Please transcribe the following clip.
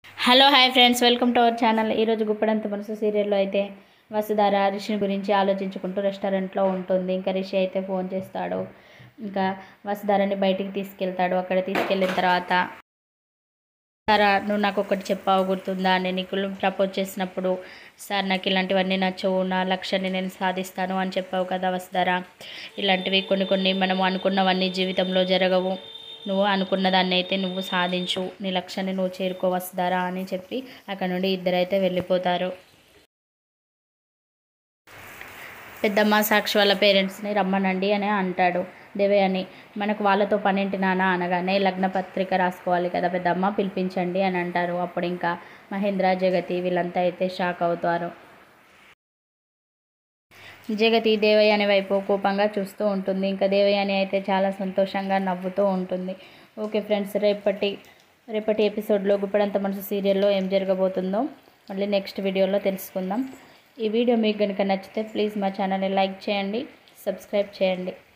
hello hi friends welcome to our channel ఈరోజు గుప్పడంత మనసు సీరియల్లో అయితే వసుధార రిషిని గురించి ఆలోచించుకుంటూ రెస్టారెంట్లో ఉంటుంది ఇంకా రిషి అయితే ఫోన్ చేస్తాడు ఇంకా వసుధారని బయటికి తీసుకెళ్తాడు అక్కడ తీసుకెళ్ళిన తర్వాత సారా నువ్వు నాకు ఒకటి చెప్పావు గుర్తుందా నేను నీకు ప్రపోజ్ చేసినప్పుడు సార్ నాకు ఇలాంటివన్నీ నచ్చవు నా లక్ష్యాన్ని నేను సాధిస్తాను అని చెప్పావు కదా వసుధార ఇలాంటివి కొన్ని కొన్ని మనం అనుకున్నవన్నీ జీవితంలో జరగవు నువ్వు అనుకున్న దాన్ని అయితే నువ్వు సాధించు నీ లక్ష్యాన్ని నువ్వు చేరుకో వసుధారా అని చెప్పి అక్కడ నుండి ఇద్దరైతే వెళ్ళిపోతారు పెద్దమ్మ సాక్షి వాళ్ళ పేరెంట్స్ని రమ్మనండి అని అంటాడు దేవే అని మనకు వాళ్ళతో పనేంటి నాన్న అనగానే లగ్న పత్రిక రాసుకోవాలి కదా పెద్దమ్మ పిలిపించండి అని అంటారు అప్పుడు ఇంకా మహేంద్ర జగతి వీళ్ళంతా అయితే షాక్ అవుతారు జగతి దేవయాని వైపు కోపంగా చూస్తూ ఉంటుంది ఇంకా దేవయాని అయితే చాలా సంతోషంగా నవ్వుతూ ఉంటుంది ఓకే ఫ్రెండ్స్ రేపటి రేపటి ఎపిసోడ్లో గుప్పడంత మనసు సీరియల్లో ఏం జరగబోతుందో మళ్ళీ నెక్స్ట్ వీడియోలో తెలుసుకుందాం ఈ వీడియో మీకు కనుక నచ్చితే ప్లీజ్ మా ఛానల్ని లైక్ చేయండి సబ్స్క్రైబ్ చేయండి